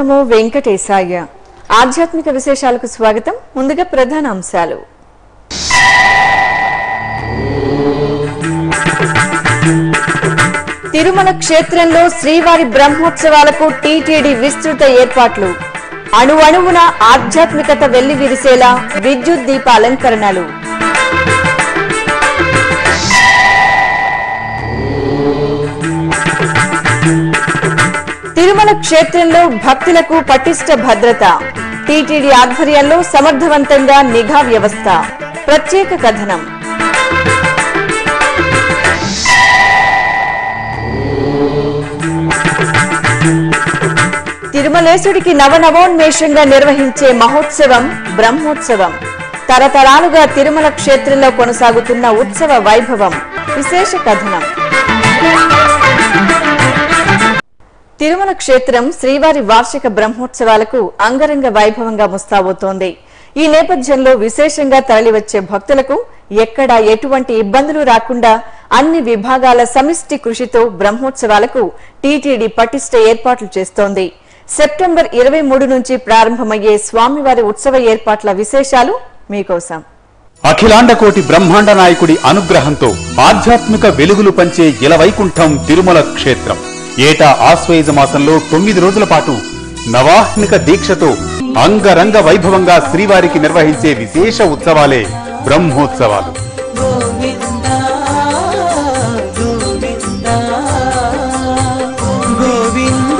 నమో వెంకటేశాయ ఆధ్యాత్మిక విశేషాలకు స్వాగతం ముందుగా ప్రధాన అంశాలు తిరుమల క్షేత్రంలో శ్రీవారి బ్రహ్మోత్సవాలకు టీటీడీ విస్తృత ఏర్పాట్లు అణు అణువున ఆధ్యాత్మికత వెళ్లి విరిసేలా విద్యుత్ దీప అలంకరణలు తిరుమల క్షేత్రంలో భక్తులకు పటిష్ట భద్రత టీటీడీ ఆధ్వర్యంలో సమర్థవంతంగా నిఘా వ్యవస్థ ప్రత్యేక కథనం తిరుమలేశుడికి నవనవోన్మేషంగా నిర్వహించే మహోత్సవం బ్రహ్మోత్సవం తరతరాలుగా తిరుమల క్షేత్రంలో కొనసాగుతున్న ఉత్సవ వైభవం విశేష కథనం తిరుమల క్షేత్రం శ్రీవారి వార్షిక బ్రహ్మోత్సవాలకు అంగరంగ వైభవంగా ముస్తాబోతోంది ఈ నేపథ్యంలో విశేషంగా తరలివచ్చే భక్తులకు ఎక్కడా ఎటువంటి ఇబ్బందులు రాకుండా అన్ని విభాగాల సమిష్టి కృషితో బ్రహ్మోత్సవాలకు టీటీడీ పటిష్ట ఏర్పాట్లు చేస్తోంది సెప్టెంబర్ ఇరవై మూడు నుంచి ప్రారంభమయ్యే స్వామివారి ఉత్సవ ఏర్పాట్ల విశేషాలు మీకోసం అఖిలాండకోటి బ్రహ్మాండ నాయకుడి అనుగ్రహంతో ఆధ్యాత్మిక వెలుగులు పంచే ఇలవైకుంఠం తిరుమల క్షేత్రం ఏటా ఆశ్వయుజ మాసంలో తొమ్మిది రోజుల పాటు నవాహ్నిక దీక్షతో అంగరంగ వైభవంగా శ్రీవారికి నిర్వహించే విశేష ఉత్సవాలే బ్రహ్మోత్సవాలు గోవింద గోవింద గోవింద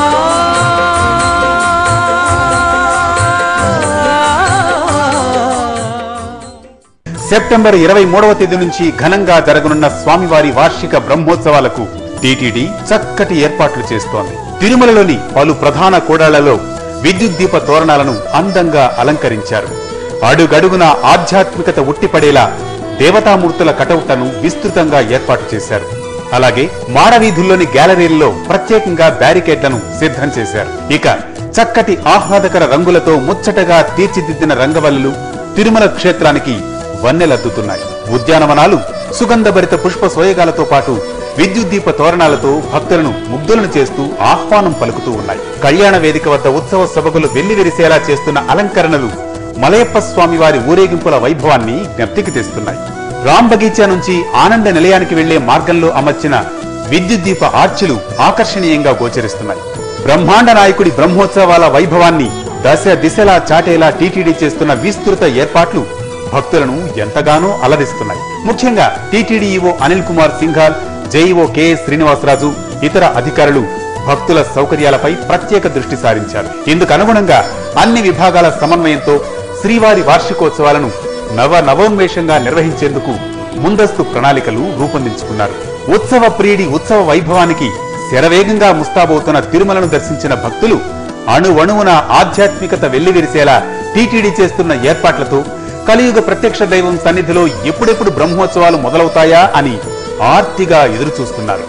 సెప్టెంబర్ ఇరవై మూడవ తేదీ నుంచి ఘనంగా జరగనున్న స్వామివారి వార్షిక బ్రహ్మోత్సవాలకు టీటీడీ చక్కటి ఏర్పాట్లు చేస్తోంది తిరుమలలోని పలు ప్రధాన కూడళ్లలో విద్యుత్ దీప తోరణాలను అందంగా అలంకరించారు అడుగడుగున ఆధ్యాత్మికత ఉట్టిపడేలా దేవతామూర్తుల కటౌట్లను విస్తృతంగా ఏర్పాటు చేశారు అలాగే మాడవీధుల్లోని గ్యాలరీల్లో ప్రత్యేకంగా బ్యారికేడ్లను సిద్ధం చేశారు ఇక చక్కటి ఆహ్లాదకర రంగులతో ముచ్చటగా తీర్చిదిద్దిన రంగవల్లులు తిరుమల క్షేత్రానికి వన్నెలద్దుతున్నాయి ఉద్యానవనాలు సుగంధభరిత పుష్ప సోయగాలతో పాటు విద్యుత్ దీప తోరణాలతో భక్తులను ముగ్ధులను చేస్తూ ఆహ్వానం పలుకుతూ ఉన్నాయి కళ్యాణ వేదిక వద్ద ఉత్సవ సభకులు వెల్లివిరిసేలా చేస్తున్న అలంకరణలు మలయప్ప స్వామి వారి ఊరేగింపుల వైభవాన్ని జ్ఞప్తికి తెస్తున్నాయి రామ్ బగీచా నుంచి ఆనంద నిలయానికి వెళ్లే మార్గంలో అమర్చిన విద్యుత్ దీప ఆర్చులు ఆకర్షణీయంగా గోచరిస్తున్నాయి బ్రహ్మాండ నాయకుడి బ్రహ్మోత్సవాల వైభవాన్ని దశ దిశలా చాటేలా టీటీడీ చేస్తున్న విస్తృత ఏర్పాట్లు భక్తులను ఎంతగానో అలరిస్తున్నాయి ముఖ్యంగా TTD EO Anil Kumar Singhal JEO KS Srinivasaraju ఇతర అధికారులు భక్తుల సౌకర్యాలపై ప్రత్యేక దృష్టి సారించారు ఇందుకు అనుగుణంగా అన్ని విభాగాల సమన్వయంతో శ్రీవారి వార్షికోత్సవాలను నవ నవోన్మేషంగా నిర్వహించేందుకు ముందస్తు ప్రణాళికలు రూపొందించుకున్నారు ఉత్సవ ప్రియుడి ఉత్సవ వైభవానికి శరవేగంగా ముస్తాబవుతున్న తిరుమలను దర్శించిన భక్తులు అణువణువున ఆధ్యాత్మికత వెల్లివిరిసేలా టీటీడీ చేస్తున్న ఏర్పాట్లతో కలియుగ ప్రత్యక్ష దైవం సన్నిధిలో ఎప్పుడెప్పుడు బ్రహ్మోత్సవాలు మొదలవుతాయా అని ఆర్తిగా ఎదురుచూస్తున్నారు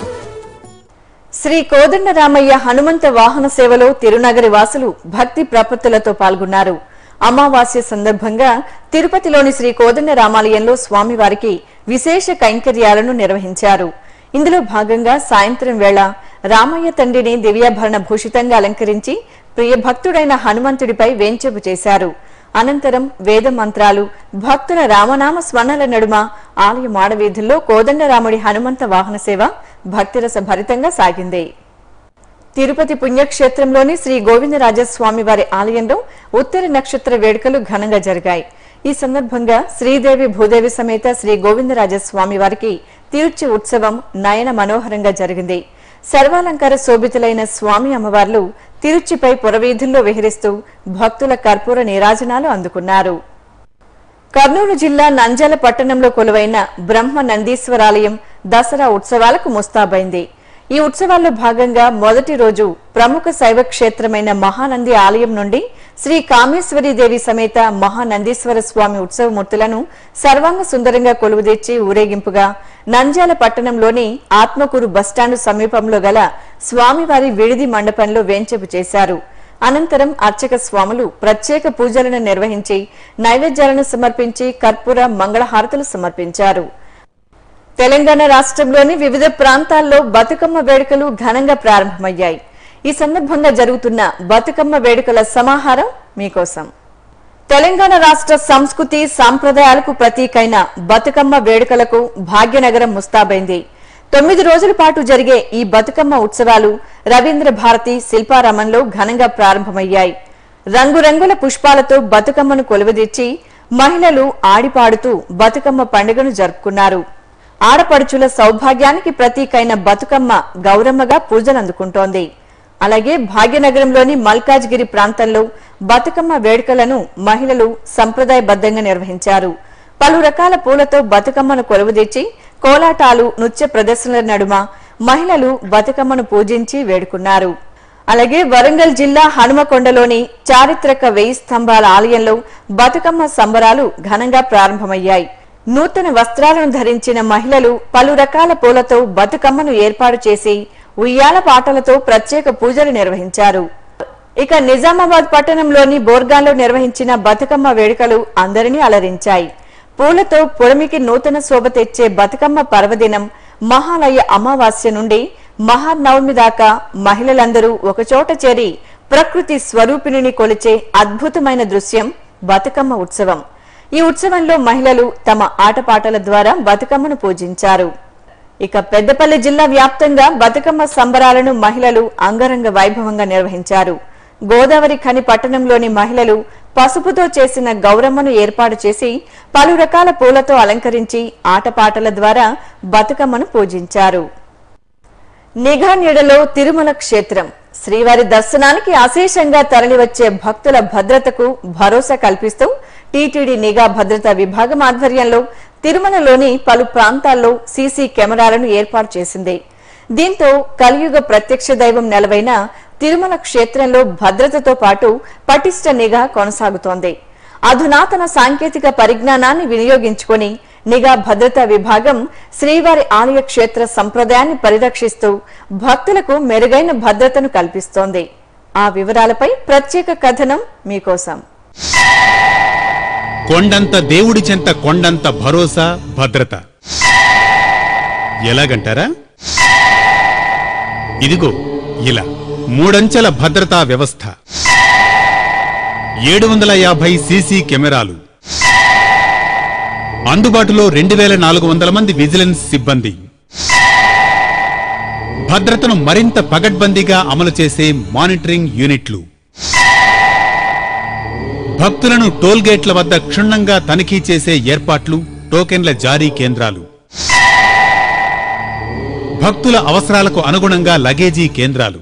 శ్రీ కోదండరామయ్య హనుమంత వాహన సేవలో తిరునగరి వాసులు భక్తి ప్రపత్తులతో పాల్గొన్నారు అమావాస్య సందర్భంగా తిరుపతిలోని శ్రీ కోదండరామాలయంలో స్వామివారికి విశేష కైంకర్యాలను నిర్వహించారు ఇందులో భాగంగా సాయంత్రం వేళ రామయ్య తండ్రిని దివ్యాభరణ భూషితంగా అలంకరించి ప్రియ భక్తుడైన హనుమంతుడిపై వేంచెపు చేశారు అనంతరం వేద మంత్రాలు భక్తుల రామనామ స్మరణల నడుమ ఆలయ మాడవీధుల్లో కోదండరాముడి హనుమంత వాహన సేవ భక్తిరస భరితంగా సాగింది తిరుపతి పుణ్యక్షేత్రంలోని శ్రీ గోవిందరాజస్వామి వారి ఆలయంలో ఉత్తర నక్షత్ర వేడుకలు ఘనంగా జరిగాయి ఈ సందర్భంగా శ్రీదేవి భూదేవి సమేత శ్రీ గోవిందరాజస్వామి వారికి తీర్చి ఉత్సవం నయన మనోహరంగా జరిగింది సర్వాలంకార శోభితులైన స్వామి అమ్మవార్లు తిరుచిపై పురవీధుల్లో విహరిస్తూ భక్తుల కర్పూర నీరాజనాలు అందుకున్నారు కర్నూలు జిల్లా నంజాల పట్టణంలో కొలువైన బ్రహ్మ నందీశ్వరాలయం దసరా ఉత్సవాలకు ముస్తాబైంది ఈ ఉత్సవాల్లో భాగంగా మొదటి రోజు ప్రముఖ శైవ క్షేత్రమైన మహానంది ఆలయం నుండి శ్రీ కామేశ్వరీదేవి సమేత మహానందీశ్వర స్వామి ఉత్సవమూర్తులను సర్వాంగ సుందరంగా కొలువుదీర్చి ఊరేగింపుగా నంజాల పట్టణంలోని ఆత్మకూరు బస్టాండు సమీపంలో గల స్వామివారి విడిది మండపంలో వేంచెపు చేశారు అనంతరం అర్చక స్వాములు ప్రత్యేక పూజలను నిర్వహించి నైవేద్యాలను సమర్పించి కర్పూర మంగళహారతులు సమర్పించారు తెలంగాణ రాష్ట్రంలోని వివిధ ప్రాంతాల్లో బతుకమ్మ వేడుకలు ఘనంగా ప్రారంభమయ్యాయి ఈ సందర్భంగా జరుగుతున్న బతుకమ్మ వేడుకల సమాహారం మీకోసం తెలంగాణ రాష్ట్ర సంస్కృతి సాంప్రదాయాలకు ప్రతీకైన బతుకమ్మ వేడుకలకు భాగ్యనగరం ముస్తాబైంది తొమ్మిది రోజుల పాటు జరిగే ఈ బతుకమ్మ ఉత్సవాలు రవీంద్ర భారతి శిల్పారామంలో ఘనంగా ప్రారంభమయ్యాయి రంగురంగుల పుష్పాలతో బతుకమ్మను కొలువదీర్చి మహిళలు ఆడిపాడుతూ బతుకమ్మ పండుగను జరుపుకున్నారు ఆడపడుచుల సౌభాగ్యానికి ప్రతీకైన బతుకమ్మ గౌరమ్మగా పూజలందుకుంటోంది అలాగే భాగ్యనగరంలోని మల్కాజ్గిరి ప్రాంతంలో బతుకమ్మ వేడుకలను మహిళలు సంప్రదాయబద్ధంగా నిర్వహించారు పలు రకాల పూలతో బతుకమ్మను కొలువుదీర్చి కోలాటాలు నృత్య ప్రదర్శనల నడుమ మహిళలు బతుకమ్మను పూజించి వేడుకున్నారు అలాగే వరంగల్ జిల్లా హనుమకొండలోని చారిత్రక వెయ్యి స్తంభాల ఆలయంలో బతుకమ్మ సంబరాలు ఘనంగా ప్రారంభమయ్యాయి నూతన వస్త్రాలను ధరించిన మహిళలు పలు రకాల పూలతో బతుకమ్మను ఏర్పాటు చేసి ఉయ్యాల పాటలతో ప్రత్యేక పూజలు నిర్వహించారు ఇక నిజామాబాద్ పట్టణంలోని బోర్గాన్లో నిర్వహించిన బతుకమ్మ వేడుకలు అందరినీ అలరించాయి పూలతో పుడమికి నూతన శోభ తెచ్చే బతుకమ్మ పర్వదినం మహాలయ అమావాస్య నుండి మహానవమి దాకా మహిళలందరూ ఒకచోట చేరి ప్రకృతి స్వరూపిణిని కొలిచే అద్భుతమైన దృశ్యం బతుకమ్మ ఉత్సవం ఈ ఉత్సవంలో మహిళలు తమ ఆటపాటల ద్వారా బతుకమ్మను పూజించారు ఇక పెద్దపల్లి జిల్లా వ్యాప్తంగా బతుకమ్మ సంబరాలను మహిళలు అంగరంగ వైభవంగా నిర్వహించారు గోదావరి ఖని పట్టణంలోని మహిళలు పసుపుతో చేసిన గౌరమ్మను ఏర్పాటు చేసి పలు రకాల పూలతో అలంకరించి ఆటపాటల ద్వారా బతుకమ్మను పూజించారు నిఘా నీడలో తిరుమల క్షేత్రం శ్రీవారి దర్శనానికి అశేషంగా తరలివచ్చే భక్తుల భద్రతకు భరోసా కల్పిస్తూ టీటీడీ నిఘా భద్రతా విభాగం ఆధ్వర్యంలో తిరుమలలోని పలు ప్రాంతాల్లో సీసీ కెమెరాలను ఏర్పాటు చేసింది దీంతో కలియుగ ప్రత్యక్ష దైవం నెలవైన తిరుమల క్షేత్రంలో భద్రతతో పాటు పటిష్ట నిఘా కొనసాగుతోంది అధునాతన సాంకేతిక పరిజ్ఞానాన్ని వినియోగించుకొని నిఘా భద్రతా విభాగం శ్రీవారి ఆలయ క్షేత్ర సంప్రదాయాన్ని పరిరక్షిస్తూ భక్తులకు మెరుగైన భద్రతను కల్పిస్తోంది ఆ వివరాలపై ప్రత్యేక కథనం మీకోసం కొండంత దేవుడి చెంత కొండంత భరోసా భద్రత ఎలాగంటారా ఇదిగో ఇలా మూడంచెల భద్రతా వ్యవస్థ ఏడు వందల యాభై సీసీ కెమెరాలు అందుబాటులో రెండు వేల నాలుగు వందల మంది విజిలెన్స్ సిబ్బంది భద్రతను మరింత పగడ్బందీగా అమలు చేసే మానిటరింగ్ యూనిట్లు భక్తులను టోల్ గేట్ల వద్ద క్షుణ్ణంగా తనిఖీ చేసే ఏర్పాట్లు టోకెన్ల జారీ కేంద్రాలు భక్తుల అవసరాలకు అనుగుణంగా లగేజీ కేంద్రాలు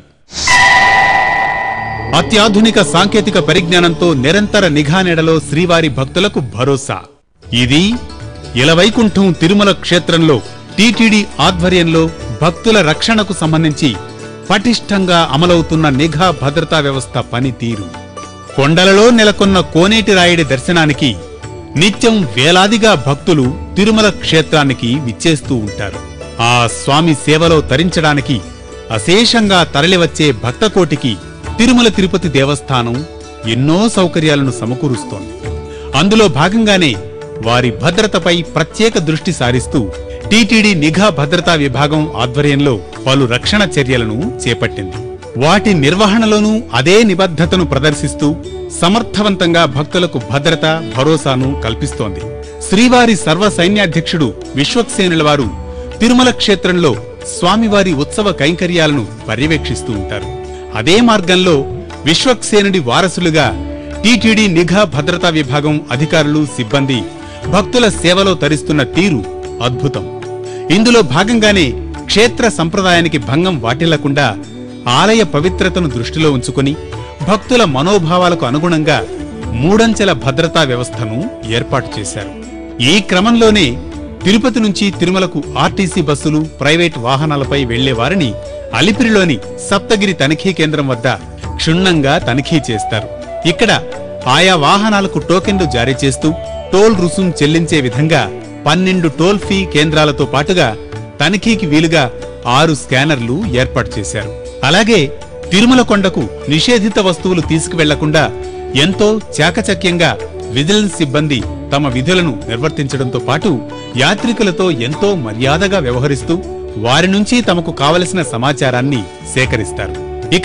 అత్యాధునిక సాంకేతిక పరిజ్ఞానంతో నిరంతర నిఘా నెడలో శ్రీవారి భక్తులకు భరోసా ఇది ఇలవైకుంఠం తిరుమల క్షేత్రంలో టీటీడీ ఆధ్వర్యంలో భక్తుల రక్షణకు సంబంధించి పటిష్టంగా అమలవుతున్న నిఘా భద్రతా వ్యవస్థ పనితీరు కొండలలో నెలకొన్న కోనేటి రాయుడి దర్శనానికి నిత్యం వేలాదిగా భక్తులు తిరుమల క్షేత్రానికి విచ్చేస్తూ ఉంటారు ఆ స్వామి సేవలో తరించడానికి అశేషంగా తరలివచ్చే భక్తకోటికి తిరుమల తిరుపతి దేవస్థానం ఎన్నో సౌకర్యాలను సమకూరుస్తోంది అందులో భాగంగానే వారి భద్రతపై ప్రత్యేక దృష్టి సారిస్తూ టీటీడీ నిఘా భద్రతా విభాగం ఆధ్వర్యంలో పలు రక్షణ చర్యలను చేపట్టింది వాటి నిర్వహణలోనూ అదే నిబద్ధతను ప్రదర్శిస్తూ సమర్థవంతంగా భక్తులకు భద్రత భరోసాను కల్పిస్తోంది శ్రీవారి సర్వ సైన్యాధ్యక్షుడు విశ్వక్సేనుల వారు తిరుమల క్షేత్రంలో స్వామివారి ఉత్సవ కైంకర్యాలను పర్యవేక్షిస్తూ ఉంటారు అదే మార్గంలో విశ్వక్సేనుడి వారసులుగా టీటీడీ నిఘా భద్రతా విభాగం అధికారులు సిబ్బంది భక్తుల సేవలో తరిస్తున్న తీరు అద్భుతం ఇందులో భాగంగానే క్షేత్ర సంప్రదాయానికి భంగం వాటిల్లకుండా ఆలయ పవిత్రతను దృష్టిలో ఉంచుకుని భక్తుల మనోభావాలకు అనుగుణంగా మూడంచెల భద్రతా వ్యవస్థను ఏర్పాటు చేశారు ఈ క్రమంలోనే తిరుపతి నుంచి తిరుమలకు ఆర్టీసీ బస్సులు ప్రైవేట్ వాహనాలపై వెళ్లే వారిని అలిపిరిలోని సప్తగిరి తనిఖీ కేంద్రం వద్ద క్షుణ్ణంగా తనిఖీ చేస్తారు ఇక్కడ ఆయా వాహనాలకు టోకెన్లు జారీ చేస్తూ టోల్ రుసుం చెల్లించే విధంగా పన్నెండు టోల్ ఫీ కేంద్రాలతో పాటుగా తనిఖీకి వీలుగా ఆరు స్కానర్లు ఏర్పాటు చేశారు అలాగే తిరుమల కొండకు నిషేధిత వస్తువులు తీసుకువెళ్లకుండా ఎంతో చాకచక్యంగా విజిలెన్స్ సిబ్బంది తమ విధులను నిర్వర్తించడంతో పాటు యాత్రికులతో ఎంతో మర్యాదగా వ్యవహరిస్తూ వారి నుంచి తమకు కావలసిన సమాచారాన్ని సేకరిస్తారు ఇక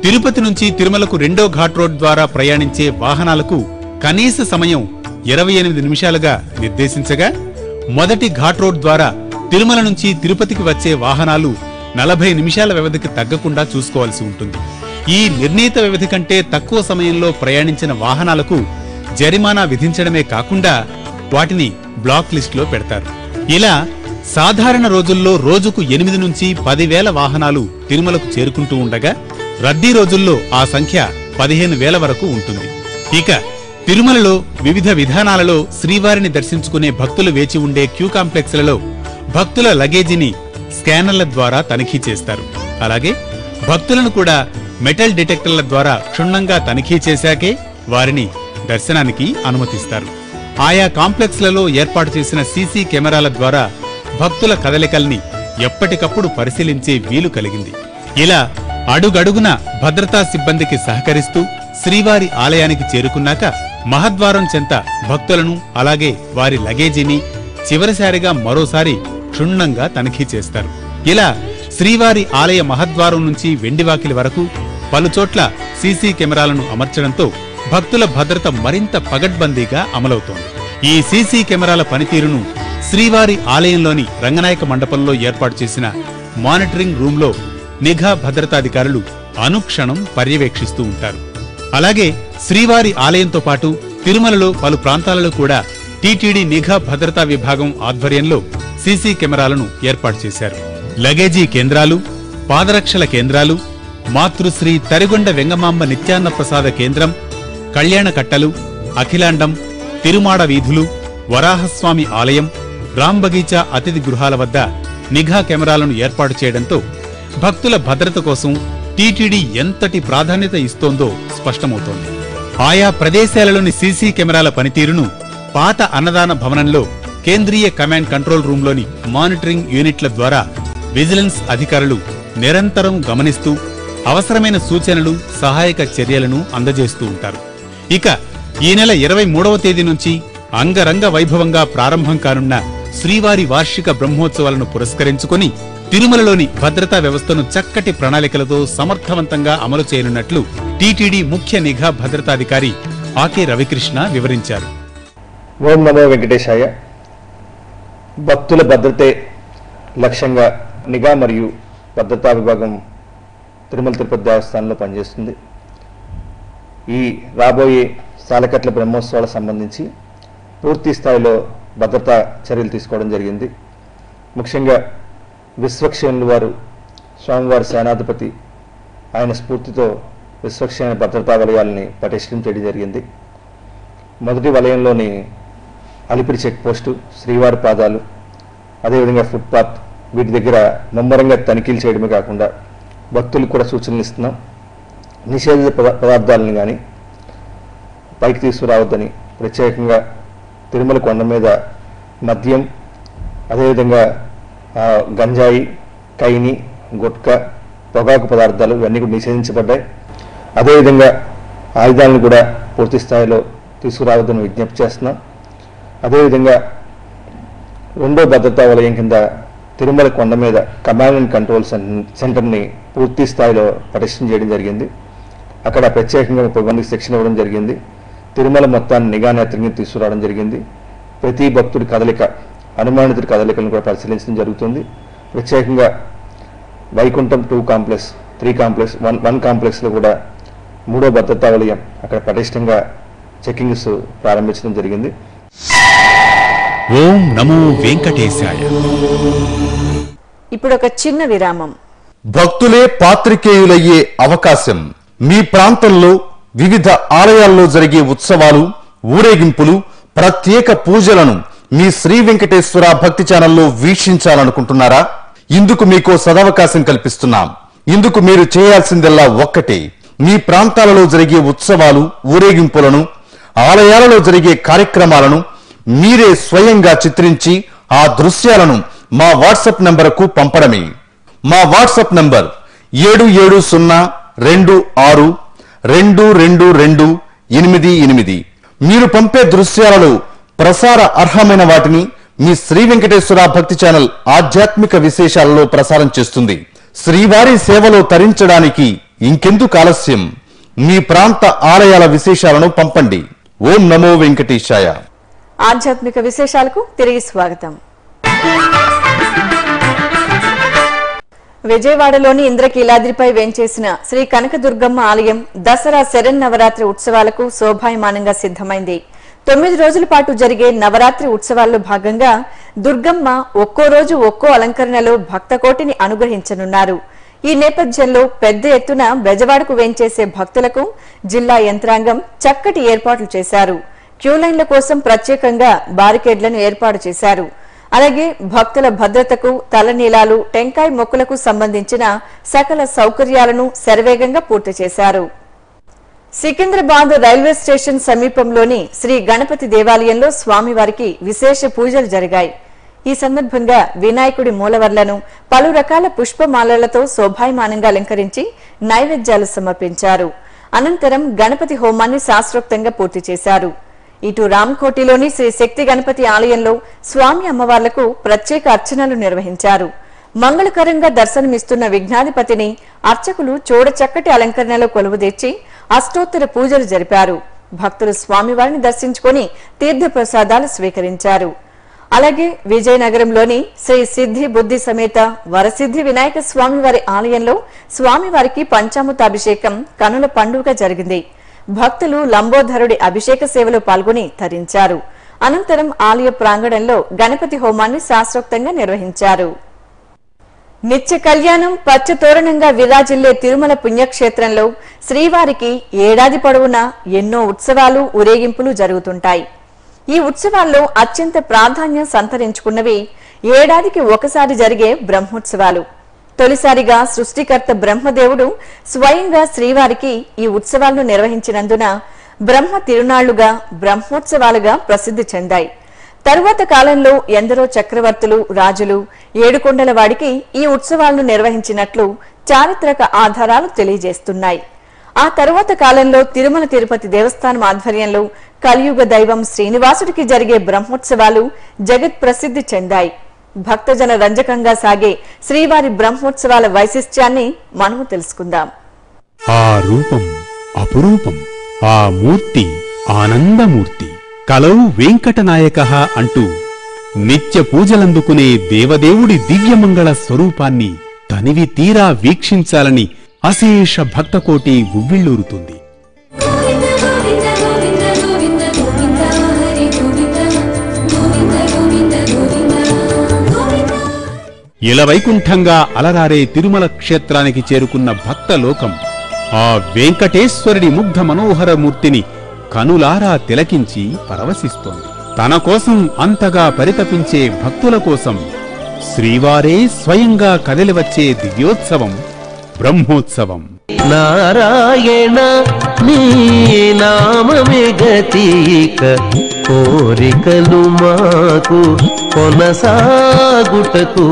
తిరుపతి నుంచి తిరుమలకు రెండో ఘాట్ రోడ్ ద్వారా ప్రయాణించే వాహనాలకు కనీస సమయం ఇరవై ఎనిమిది నిమిషాలుగా నిర్దేశించగా మొదటి ఘాట్ రోడ్ ద్వారా తిరుమల నుంచి తిరుపతికి వచ్చే వాహనాలు నలభై నిమిషాల వ్యవధికి తగ్గకుండా చూసుకోవాల్సి ఉంటుంది ఈ నిర్ణీత వ్యవధి కంటే తక్కువ సమయంలో ప్రయాణించిన వాహనాలకు జరిమానా విధించడమే కాకుండా వాటిని బ్లాక్ లిస్టులో పెడతారు ఇలా సాధారణ రోజుల్లో రోజుకు ఎనిమిది నుంచి పదివేల వాహనాలు తిరుమలకు చేరుకుంటూ ఉండగా రద్దీ రోజుల్లో ఆ సంఖ్య పదిహేను వేల వరకు ఉంటుంది ఇక తిరుమలలో వివిధ విధానాలలో శ్రీవారిని దర్శించుకునే భక్తులు వేచి ఉండే క్యూ కాంప్లెక్స్లలో భక్తుల లగేజీని స్కానర్ల ద్వారా తనిఖీ చేస్తారు అలాగే భక్తులను కూడా మెటల్ డిటెక్టర్ల ద్వారా క్షుణ్ణంగా తనిఖీ చేశాకే వారిని దర్శనానికి అనుమతిస్తారు ఆయా కాంప్లెక్స్లలో ఏర్పాటు చేసిన సీసీ కెమెరాల ద్వారా భక్తుల కదలికల్ని ఎప్పటికప్పుడు పరిశీలించే వీలు కలిగింది ఇలా అడుగడుగున భద్రతా సిబ్బందికి సహకరిస్తూ శ్రీవారి ఆలయానికి చేరుకున్నాక మహద్వారం చెంత భక్తులను అలాగే వారి లగేజీని చివరిసారిగా మరోసారి క్షుణ్ణంగా తనిఖీ చేస్తారు ఇలా శ్రీవారి ఆలయ మహద్వారం నుంచి వెండివాకిలి వరకు పలుచోట్ల సీసీ కెమెరాలను అమర్చడంతో భక్తుల భద్రత మరింత పగడ్బందీగా అమలవుతోంది ఈ సీసీ కెమెరాల పనితీరును శ్రీవారి ఆలయంలోని రంగనాయక మండపంలో ఏర్పాటు చేసిన మానిటరింగ్ రూంలో నిఘా భద్రతాధికారులు అనుక్షణం పర్యవేక్షిస్తూ ఉంటారు అలాగే శ్రీవారి ఆలయంతో పాటు తిరుమలలో పలు ప్రాంతాలలో కూడా టీటీడీ నిఘా భద్రతా విభాగం ఆధ్వర్యంలో సీసీ కెమెరాలను ఏర్పాటు చేశారు లగేజీ కేంద్రాలు పాదరక్షల కేంద్రాలు మాతృశ్రీ తరిగొండ వెంగమాంబ నిత్యాన్న ప్రసాద కేంద్రం కళ్యాణ కట్టలు అఖిలాండం తిరుమాడ వీధులు వరాహస్వామి ఆలయం రాంబగీచా అతిథి గృహాల వద్ద నిఘా కెమెరాలను ఏర్పాటు చేయడంతో భక్తుల భద్రత కోసం టీటీడీ ఎంతటి ప్రాధాన్యత ఇస్తోందో స్పష్టమవుతోంది ఆయా ప్రదేశాలలోని సీసీ కెమెరాల పనితీరును పాత అన్నదాన భవనంలో కేంద్రీయ కమాండ్ కంట్రోల్ రూంలోని మానిటరింగ్ యూనిట్ల ద్వారా విజిలెన్స్ అధికారులు నిరంతరం గమనిస్తూ అవసరమైన సూచనలు సహాయక చర్యలను అందజేస్తూ ఉంటారు ఇక ఈ నెల ఇరవై మూడవ తేదీ నుంచి అంగరంగ వైభవంగా ప్రారంభం కానున్న శ్రీవారి వార్షిక బ్రహ్మోత్సవాలను పురస్కరించుకొని తిరుమలలోని భద్రతా వ్యవస్థను చక్కటి ప్రణాళికలతో సమర్థవంతంగా అమలు చేయనున్నట్లు టీటీడీ ముఖ్య నిఘా భద్రతాధికారి ఆకే రవికృష్ణ వివరించారు ఓం నమో వెంకటేశాయ భక్తుల భద్రతే లక్ష్యంగా నిఘా మరియు భద్రతా విభాగం తిరుమల తిరుపతి దేవస్థానంలో పనిచేస్తుంది ఈ రాబోయే సాలకట్ల బ్రహ్మోత్సవాలకు సంబంధించి పూర్తి స్థాయిలో భద్రతా చర్యలు తీసుకోవడం జరిగింది ముఖ్యంగా విశ్వక్షేణుల వారు స్వామివారి సేనాధిపతి ఆయన స్ఫూర్తితో విశ్వక్షేణ భద్రతా వలయాల్ని పటిష్టం చేయడం జరిగింది మొదటి వలయంలోని అలిపిరి చెక్ పోస్టు శ్రీవారి పాదాలు అదేవిధంగా ఫుట్పాత్ వీటి దగ్గర ముమ్మరంగా తనిఖీలు చేయడమే కాకుండా భక్తులకు కూడా సూచనలు ఇస్తున్నాం నిషేధిత పద- పదార్థాలను కానీ పైకి తీసుకురావద్దని ప్రత్యేకంగా తిరుమల కొండ మీద మద్యం అదేవిధంగా ఆ, గంజాయి కైని గుట్కా పొగాకు పదార్థాలు ఇవన్నీ కూడా నిషేధించబడ్డాయి అదేవిధంగా ఆయుధాలను కూడా పూర్తి స్థాయిలో తీసుకురావద్దని విజ్ఞప్తి చేస్తున్నాం అదేవిధంగా రెండో భద్రతా వలయం కింద తిరుమల కొండ మీద కమాండ్ అండ్ కంట్రోల్ సెం- సెంటర్ని పూర్తి స్థాయిలో పటిష్టం చేయడం జరిగింది అక్కడ ప్రత్యేకంగా ముప్పై మందికి శిక్షణ ఇవ్వడం జరిగింది తిరుమల మొత్తాన్ని నిఘా నేత్రంగా తీసుకురావడం జరిగింది ప్రతి భక్తుడి కదలిక అనుమానితుడి కదలికలను కూడా పరిశీలించడం జరుగుతుంది ప్రత్యేకంగా Vaikuntham two complex three complex one one కాంప్లెక్స్లో కూడా మూడో భద్రతా వలయం అక్కడ పటిష్టంగా చెకింగ్స్ ప్రారంభించడం జరిగింది ఓం నమో వెంకటేశాయ ఇప్పుడు ఒక చిన్న విరామం భక్తులే పాత్రికేయులయ్యే అవకాశం మీ ప్రాంతంలో వివిధ ఆలయాల్లో జరిగే ఉత్సవాలు ఊరేగింపులు ప్రత్యేక పూజలను మీ శ్రీ వెంకటేశ్వర భక్తి ఛానల్లో వీక్షించాలనుకుంటున్నారా ఇందుకు మీకో సదవకాశం కల్పిస్తున్నాం ఇందుకు మీరు చేయాల్సిందల్లా ఒక్కటే మీ ప్రాంతాలలో జరిగే ఉత్సవాలు ఊరేగింపులను ఆలయాలలో జరిగే కార్యక్రమాలను మీరే స్వయంగా చిత్రించి ఆ దృశ్యాలను మా వాట్సాప్ నంబరుకు పంపడమే మా వాట్సాప్ నంబర్ ఏడు ఏడు సున్నా రెండు ఆరు రెండు రెండు రెండు ఎనిమిది ఎనిమిది మీరు పంపే దృశ్యాలలో ప్రసార అర్హమైన వాటిని మీ శ్రీ వెంకటేశ్వర భక్తి ఛానల్ ఆధ్యాత్మిక విశేషాలలో ప్రసారం చేస్తుంది శ్రీవారి సేవలో తరించడానికి ఇంకెందుకు ఆలస్యం మీ ప్రాంత ఆలయాల విశేషాలను పంపండి ఓం నమో వెంకటేశాయ ఆధ్యాత్మిక విశేషాలకు తిరిగి స్వాగతం విజయవాడలోని ఇంద్రకీలాద్రిపై వెంచేసిన శ్రీ కనకదుర్గమ్మ ఆలయం దసరా శరన్నవరాత్రి ఉత్సవాలకు శోభాయమానంగా సిద్ధమైంది తొమ్మిది రోజుల పాటు జరిగే నవరాత్రి ఉత్సవాల్లో భాగంగా దుర్గమ్మ ఒక్కో రోజు ఒక్కో అలంకరణలో భక్తకోటిని అనుగ్రహించనున్నారు ఈ నేపథ్యంలో పెద్ద ఎత్తున బెజవాడకు వెంచేసే భక్తులకు జిల్లా యంత్రాంగం చక్కటి ఏర్పాట్లు చేశారు క్యూ లైన్ల కోసం ప్రత్యేకంగా బారికేడ్లను ఏర్పాటు చేశారు అలాగే భక్తుల భద్రతకు తలనీలాలు టెంకాయ మొక్కులకు సంబంధించిన సకల సౌకర్యాలను శరవేగంగా పూర్తి చేశారు సికింద్రాబాద్ రైల్వే స్టేషన్ సమీపంలోని శ్రీ గణపతి దేవాలయంలో స్వామివారికి విశేష పూజలు జరిగాయి ఈ సందర్భంగా వినాయకుడి మూలవర్లను పలు రకాల పుష్పమాలలతో శోభాయమానంగా అలంకరించి నైవేద్యాలు సమర్పించారు అనంతరం గణపతి హోమాన్ని శాస్త్రోక్తంగా పూర్తి చేశారు ఇటు రామ్కోటిలోని శ్రీ శక్తి గణపతి ఆలయంలో స్వామి అమ్మవార్లకు ప్రత్యేక అర్చనలు నిర్వహించారు మంగళకరంగా దర్శనమిస్తున్న విఘ్నాధిపతిని అర్చకులు చూడచక్కటి అలంకరణలో కొలువుదీర్చి అష్టోత్తర పూజలు జరిపారు భక్తులు స్వామివారిని దర్శించుకొని తీర్థ ప్రసాదాలు స్వీకరించారు అలాగే విజయనగరంలోని శ్రీ సిద్ధి బుద్ధి సమేత వరసిద్ధి వినాయక స్వామివారి ఆలయంలో స్వామివారికి పంచామృతాభిషేకం కనుల పండుగ జరిగింది భక్తులు లంబోదరుడి అభిషేక సేవలో పాల్గొని తరించారు అనంతరం ఆలయ ప్రాంగణంలో గణపతి హోమాన్ని శాస్త్రోక్తంగా నిర్వహించారు నిత్య కళ్యాణం పచ్చతోరణంగా విరాజిల్లే తిరుమల పుణ్యక్షేత్రంలో శ్రీవారికి ఏడాది పొడవునా ఎన్నో ఉత్సవాలు ఊరేగింపులు జరుగుతుంటాయి ఈ ఉత్సవాల్లో అత్యంత ప్రాధాన్యం సంతరించుకున్నవి ఏడాదికి ఒకసారి జరిగే బ్రహ్మోత్సవాలు తొలిసారిగా సృష్టికర్త బ్రహ్మదేవుడు స్వయంగా శ్రీవారికి ఈ ఉత్సవాలను నిర్వహించినందున బ్రహ్మ తిరునాళ్లుగా బ్రహ్మోత్సవాలుగా ప్రసిద్ధి చెందాయి తరువాత కాలంలో ఎందరో చక్రవర్తులు రాజులు ఏడుకొండల వాడికి ఈ ఉత్సవాలను నిర్వహించినట్లు చారిత్రక ఆధారాలు తెలియజేస్తున్నాయి ఆ తరువాత కాలంలో తిరుమల తిరుపతి దేవస్థానం ఆధ్వర్యంలో కలియుగ దైవం శ్రీనివాసుడికి జరిగే బ్రహ్మోత్సవాలు జగత్ ప్రసిద్ధి చెందాయి భక్తజన రంజకంగా సాగే శ్రీవారి బ్రహ్మోత్సవాల వైశిష్ట్యాన్ని మనము తెలుసుకుందాం ఆ రూపం అపురూపం ఆ మూర్తి ఆనందమూర్తి కలౌ వెంకటనాయక అంటూ నిత్య పూజలందుకునే దేవదేవుడి దివ్యమంగళ స్వరూపాన్ని తనివి తీరా వీక్షించాలని అశేష భక్తకోటి ఉవ్విళ్ళూరుతుంది గోవింద గోవింద గోవింద గోవింద గోవింద హరి గోవింద గోవింద గోవింద గోవింద గోవింద ఇలవైకుంఠంగా అలరారే తిరుమల క్షేత్రానికి చేరుకున్న భక్త లోకం ఆ వెంకటేశ్వరుడి ముగ్ధ మనోహర మూర్తిని కనులారా తిలకించి పరవశిస్తోంది తన కోసం అంతగా పరితపించే భక్తుల కోసం శ్రీవారే స్వయంగా కదిలివచ్చే దివ్యోత్సవం బ్రహ్మోత్సవం నారాయణ నీ నామమే గతీక కోరికలు మాకు కొనసాగుటకు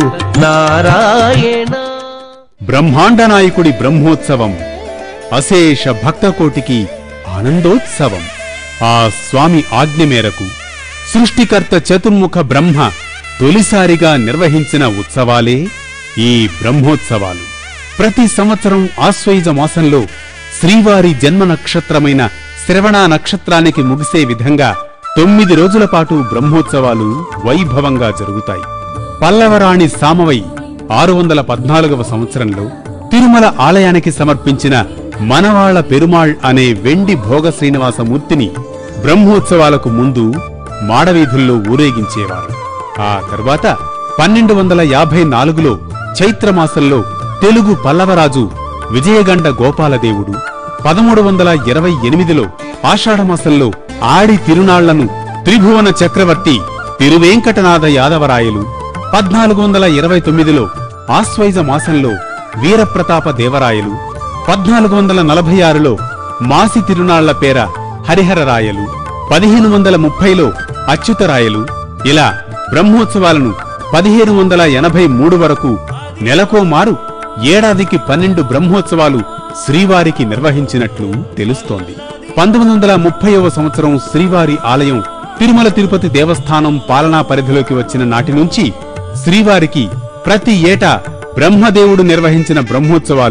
నారాయణ బ్రహ్మాండ నాయకుడి బ్రహ్మోత్సవం అశేష భక్తకోటికి ఆనందోత్సవం ఆ స్వామి ఆజ్ఞ మేరకు సృష్టికర్త చతుర్ముఖ బ్రహ్మ తొలిసారిగా నిర్వహించిన ఉత్సవాలే ఈ బ్రహ్మోత్సవాలు ప్రతి సంవత్సరం ఆశ్వయుజ మాసంలో శ్రీవారి జన్మ నక్షత్రమైన శ్రవణ నక్షత్రానికి ముగిసే విధంగా తొమ్మిది రోజుల పాటు బ్రహ్మోత్సవాలు వైభవంగా జరుగుతాయి పల్లవరాణి సామవై ఆరు వందల పద్నాలుగవ సంవత్సరంలో తిరుమల ఆలయానికి సమర్పించిన మనవాళ్ల పెరుమాళ్ అనే వెండి భోగ శ్రీనివాస మూర్తిని బ్రహ్మోత్సవాలకు ముందు మాడవీధుల్లో ఊరేగించేవారు ఆ తర్వాత పన్నెండు వందల యాభై నాలుగులో చైత్రమాసంలో తెలుగు పల్లవరాజు విజయగండ గోపాలదేవుడు పదమూడు వందల ఇరవై ఎనిమిదిలో ఆషాఢమాసంలో ఆడి తిరునాళ్లను త్రిభువన చక్రవర్తి తిరువేంకటనాథ యాదవరాయలు పద్నాలుగు వందల ఇరవై తొమ్మిదిలో ఆశ్వైజ మాసంలో వీరప్రతాప దేవరాయలు పద్నాలుగు వందల నలభై ఆరులో మాసి తిరునాళ్ల పేర హరిహరరాయలు పదిహేను వందల ముప్పైలో అచ్యుతరాయలు ఇలా బ్రహ్మోత్సవాలను పదిహేను వందల ఎనభై మూడు వరకు నెలకో మారు ఏడాదికి పన్నెండు బ్రహ్మోత్సవాలు శ్రీవారికి నిర్వహించినట్లు తెలుస్తోంది పంతొమ్మిది వందల ముప్పైవ సంవత్సరం శ్రీవారి ఆలయం తిరుమల తిరుపతి దేవస్థానం పాలనా పరిధిలోకి వచ్చిన నాటి నుంచి శ్రీవారికి ప్రతి ఏటా బ్రహ్మదేవుడు నిర్వహించిన బ్రహ్మోత్సవాలు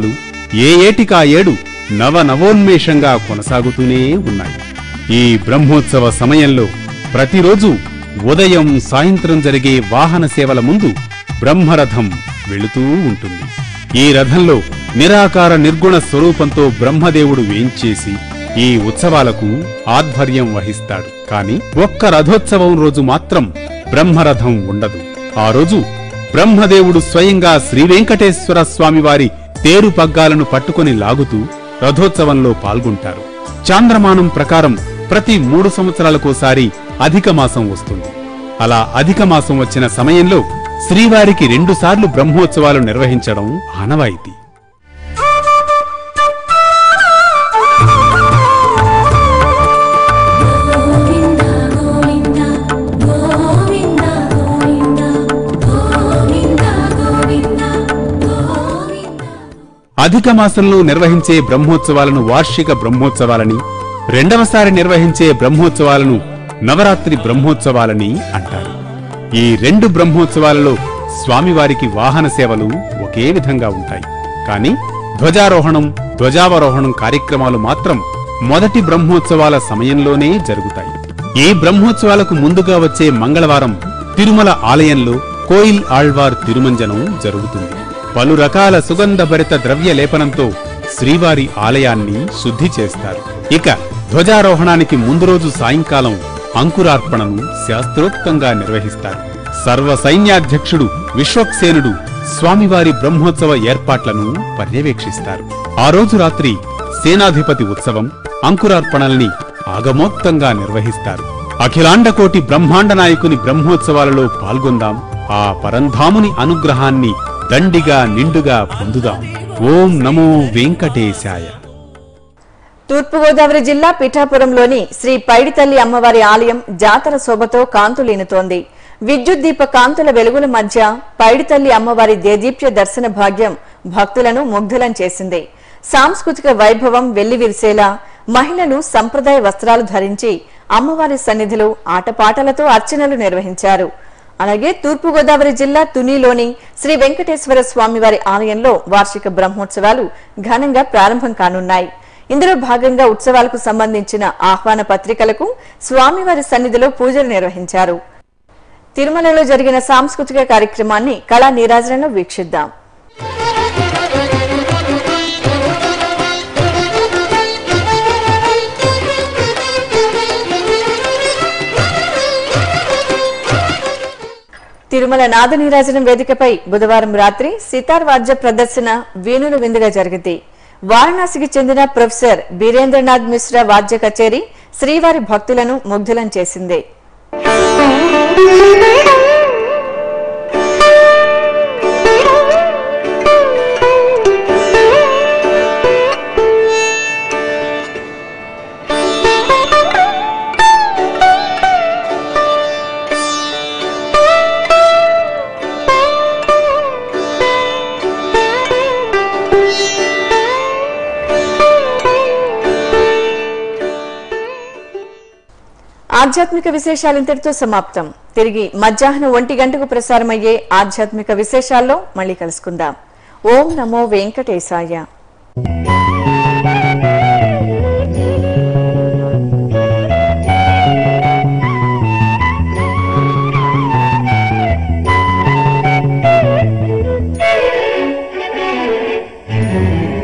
ఏ ఏటికా ఏడు నవ నవోన్మేషంగా కొనసాగుతూనే ఉన్నాయి ఈ బ్రహ్మోత్సవ సమయంలో ప్రతిరోజు ఉదయం సాయంత్రం జరిగే వాహన సేవల ముందు బ్రహ్మరథం వెళుతూ ఉంటుంది ఈ రథంలో నిరాకార నిర్గుణ స్వరూపంతో బ్రహ్మదేవుడు వేంచేసి ఈ ఉత్సవాలకు ఆధ్వర్యం వహిస్తాడు కాని ఒక్క రథోత్సవం రోజు మాత్రం బ్రహ్మరథం ఉండదు ఆ రోజు బ్రహ్మదేవుడు స్వయంగా శ్రీవెంకటేశ్వర స్వామివారి తేరు పగ్గాలను పట్టుకొని లాగుతూ రథోత్సవంలో పాల్గొంటారు చాంద్రమానం ప్రకారం ప్రతి మూడు సంవత్సరాలకోసారి అధిక మాసం వస్తుంది అలా అధిక మాసం వచ్చిన సమయంలో శ్రీవారికి రెండుసార్లు బ్రహ్మోత్సవాలు నిర్వహించడం ఆనవాయితీ గోవింద గోవింద గోవింద గోవింద గోవింద గోవింద గోవింద అధిక మాసంలో నిర్వహించే బ్రహ్మోత్సవాలను వార్షిక బ్రహ్మోత్సవాలని రెండవసారి నిర్వహించే బ్రహ్మోత్సవాలను నవరాత్రి బ్రహ్మోత్సవాలని అంటారు ఈ రెండు బ్రహ్మోత్సవాలలో స్వామివారికి వాహన సేవలు ఒకే విధంగా ఉంటాయి కానీ ధ్వజారోహణం ధ్వజావరోహణం కార్యక్రమాలు మాత్రం మొదటి బ్రహ్మోత్సవాల సమయంలోనే జరుగుతాయి ఈ బ్రహ్మోత్సవాలకు ముందుగా వచ్చే మంగళవారం తిరుమల ఆలయంలో కోయిల్ ఆళ్వార్ తిరుమంజనం జరుగుతుంది పలు రకాల సుగంధభరిత ద్రవ్య లేపనంతో శ్రీవారి ఆలయాన్ని శుద్ధి చేస్తారు ఇక ధ్వజారోహణానికి ముందు రోజు సాయంకాలం అంకురార్పణను శాస్త్రోక్తంగా నిర్వహిస్తారు సర్వ సైన్యాధ్యక్షుడు విశ్వక్సేనుడు స్వామివారి బ్రహ్మోత్సవ ఏర్పాట్లను పర్యవేక్షిస్తారు ఆ రోజు రాత్రి సేనాధిపతి ఉత్సవం అంకురార్పణల్ని ఆగమోక్తంగా నిర్వహిస్తారు అఖిలాండకోటి బ్రహ్మాండ నాయకుని బ్రహ్మోత్సవాలలో పాల్గొందాం ఆ పరంధాముని అనుగ్రహాన్ని దండిగా నిండుగా పొందుదాం ఓం నమో వెంకటేశాయ తూర్పుగోదావరి జిల్లా పిఠాపురంలోని శ్రీ పైడితల్లి అమ్మవారి ఆలయం జాతర శోభతో కాంతులీనుతోంది విద్యుత్ దీప కాంతుల వెలుగుల మధ్య పైడితల్లి అమ్మవారి దేదీప్య దర్శన భాగ్యం భక్తులను ముగ్ధులం చేసింది సాంస్కృతిక వైభవం వెల్లివిరిసేలా మహిళలు సంప్రదాయ వస్త్రాలు ధరించి అమ్మవారి సన్నిధిలో ఆటపాటలతో అర్చనలు నిర్వహించారు అలాగే తూర్పుగోదావరి జిల్లా తునిలోని శ్రీ వెంకటేశ్వర స్వామివారి ఆలయంలో వార్షిక బ్రహ్మోత్సవాలు ఘనంగా ప్రారంభం కానున్నాయి ఇందులో భాగంగా ఉత్సవాలకు సంబంధించిన ఆహ్వాన పత్రికలకు స్వామివారి సన్నిధిలో పూజలు నిర్వహించారు తిరుమలలో జరిగిన సాంస్కృతిక కార్యక్రమాన్ని కళా నీరాజనంలో వీక్షిద్దాం తిరుమల నాద నీరాజనం వేదికపై బుధవారం రాత్రి సితార్ వాద్య ప్రదర్శన వేణుల విందుగా జరిగింది వారణాసికి చెందిన ప్రొఫెసర్ బీరేంద్రనాథ్ మిశ్రా వాద్య కచేరీ శ్రీవారి భక్తులను ముగ్ధులం చేసింది ఆధ్యాత్మిక విశేషాలు ఇంతటితో సమాప్తం తిరిగి మధ్యాహ్నం ఒంటి గంటకు ప్రసారమయ్యే ఆధ్యాత్మిక విశేషాల్లో మళ్ళీ కలుసుకుందాం ఓం నమో వెంకటేశాయ Thank you.